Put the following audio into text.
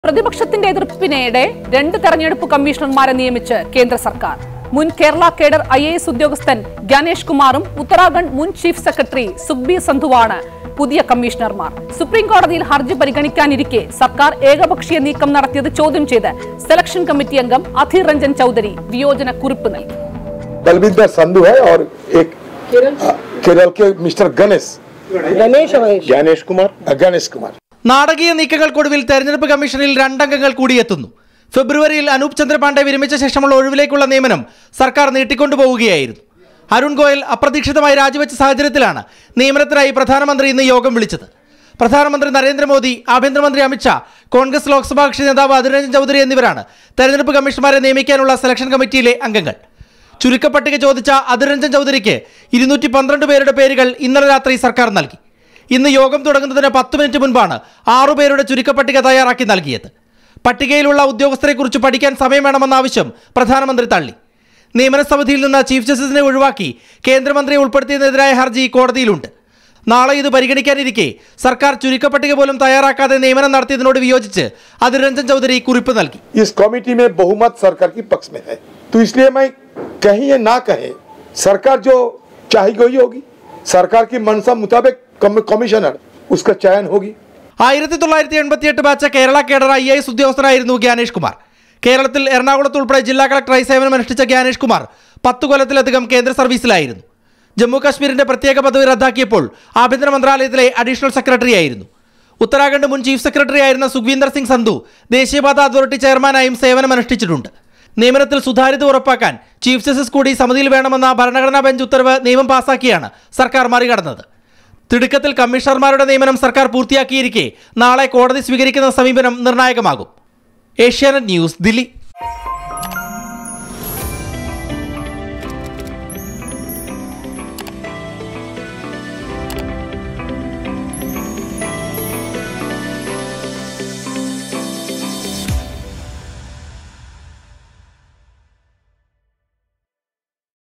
പ്രതിപക്ഷത്തിന്റെ എതിർപ്പിനിടെ രണ്ട് തെരഞ്ഞെടുപ്പ് കമ്മീഷണർമാരെ നിയമിച്ച് കേന്ദ്ര സർക്കാർ മുൻ Kerala cadre I A S ഉദ്യോഗസ്ഥൻ ജ്ഞാനേഷ് കുമാറും ഉത്തരാഖണ്ഡ് മുൻ ചീഫ് സെക്രട്ടറി സുഖ്ബീർ സന്ധുവാണ് പുതിയ കമ്മീഷണർമാർ സുപ്രീം കോടതിയിൽ ഹർജി പരിഗണിക്കാനിരിക്കെ സർക്കാർ ഏകപക്ഷീയ നീക്കം നടത്തിയത് ചോദ്യം ചെയ്ത് സെലക്ഷൻ കമ്മിറ്റി അംഗം അധീർ രഞ്ജൻ ചൌധരി വിയോജന കുറിപ്പ് നൽകി बलविंदर संधू है और एक केरल के मिस्टर गणेश रमेश महेश ज्ञानेश कुमार गणेश कुमार നാടകീയ നീക്കങ്ങൾക്കൊടുവിൽ തെരഞ്ഞെടുപ്പ് കമ്മീഷനിൽ രണ്ടംഗങ്ങൾ കൂടിയെത്തുന്നു ഫെബ്രുവരിയിൽ അനൂപ് ചന്ദ്രപാണ്ഡെ വിരമിച്ച ശേഷമുള്ള ഒഴിവിലേക്കുള്ള നിയമനം സർക്കാർ നീട്ടിക്കൊണ്ടുപോവുകയായിരുന്നു അരുൺ ഗോയൽ അപ്രതീക്ഷിതമായി രാജിവെച്ച സാഹചര്യത്തിലാണ് നിയമനത്തിനായി പ്രധാനമന്ത്രി ഇന്ന് യോഗം വിളിച്ചത് പ്രധാനമന്ത്രി നരേന്ദ്രമോദി ആഭ്യന്തരമന്ത്രി അമിത്ഷാ കോൺഗ്രസ് ലോക്സഭാ കക്ഷി നേതാവ് അധിർ രഞ്ജൻ ചൗധരി എന്നിവരാണ് തെരഞ്ഞെടുപ്പ് കമ്മീഷണർമാരെ നിയമിക്കാനുള്ള സെലക്ഷൻ കമ്മിറ്റിയിലെ അംഗങ്ങൾ ചുരുക്കപ്പട്ടിക ചോദിച്ച അധിർ രഞ്ജൻ ചൗധരിക്ക് ഇരുന്നൂറ്റി പന്ത്രണ്ട് പേരുടെ പേരുകൾ ഇന്നലെ രാത്രി സർക്കാർ നൽകി ഇന്ന് യോഗം തുടങ്ങുന്നതിന് പത്ത് മിനിറ്റ് മുൻപാണ് ആറുപേരുടെ ചുരുക്കപ്പട്ടിക തയ്യാറാക്കി നൽകിയത് പട്ടികയിലുള്ള ഉദ്യോഗസ്ഥരെക്കുറിച്ച് പഠിക്കാൻ സമയം വേണമെന്ന ആവശ്യം പ്രധാനമന്ത്രി തള്ളി നിയമന സമിതിയിൽ നിന്ന് ചീഫ് ജസ്റ്റിസിനെ ഒഴിവാക്കി കേന്ദ്രമന്ത്രിയെ ഉൾപ്പെടുത്തിയതിനെതിരായ ഹർജി കോടതിയിലുണ്ട് നാളെ ഇത് പരിഗണിക്കാനിരിക്കെ സർക്കാർ ചുരുക്കപ്പട്ടിക പോലും തയ്യാറാക്കാതെ നിയമനം നടത്തിയതിനോട് വിയോജിച്ച് അധിർ രഞ്ജൻ ചൗധരി കുറിപ്പ് നൽകി इस कमेटी में बहुमत सरकार की पक्ष में है तो इसलिए मैं कहीं ये ना कहे सरकार जो चाही गई होगी सरकार की मनसा मुताबिक कम- कमिश्नर उसका चयन होगी ആയിരത്തി തൊള്ളായിരത്തി എൺപത്തിയെട്ട് batch Kerala cadre I S ഉദ്യോഗസ്ഥനായിരുന്നു ജ്ഞാനേഷ് കുമാർ കേരളത്തിൽ എറണാകുളത്ത് ഉൾപ്പെടെ ജില്ലാ കളക്ടറായി സേവനമനുഷ്ഠിച്ച ജ്ഞാനേഷ് കുമാർ പത്തു കൊല്ലത്തിലധികം കേന്ദ്ര സർവീസിലായിരുന്നു ജമ്മു കാശ്മീരിന്റെ പ്രത്യേക പദവി റദ്ദാക്കിയപ്പോൾ ആഭ്യന്തര മന്ത്രാലയത്തിലെ അഡീഷണൽ സെക്രട്ടറി ആയിരുന്നു ഉത്തരാഖണ്ഡ് മുൻ ചീഫ് സെക്രട്ടറി ആയിരുന്ന സുഖ്വീന്ദർ സിംഗ് സന്ധു ദേശീയപാത അതോറിറ്റി ചെയർമാനായും സേവനമനുഷ്ഠിച്ചിട്ടുണ്ട് നിയമനത്തിൽ സുതാര്യത ഉറപ്പാക്കാൻ ചീഫ് ജസ്റ്റിസ് കൂടി സമിതിയിൽ വേണമെന്ന ഭരണഘടനാ ബെഞ്ച് ഉത്തരവ് നിയമം പാസാക്കിയാണ് സർക്കാർ മറികടന്നത് തിടുക്കത്തിൽ കമ്മീഷണർമാരുടെ നിയമനം സർക്കാർ പൂർത്തിയാക്കിയിരിക്കെ നാളെ കോടതി സ്വീകരിക്കുന്ന സമീപനം നിർണായകമാകും ഏഷ്യാനെറ്റ് ന്യൂസ് ദില്ലി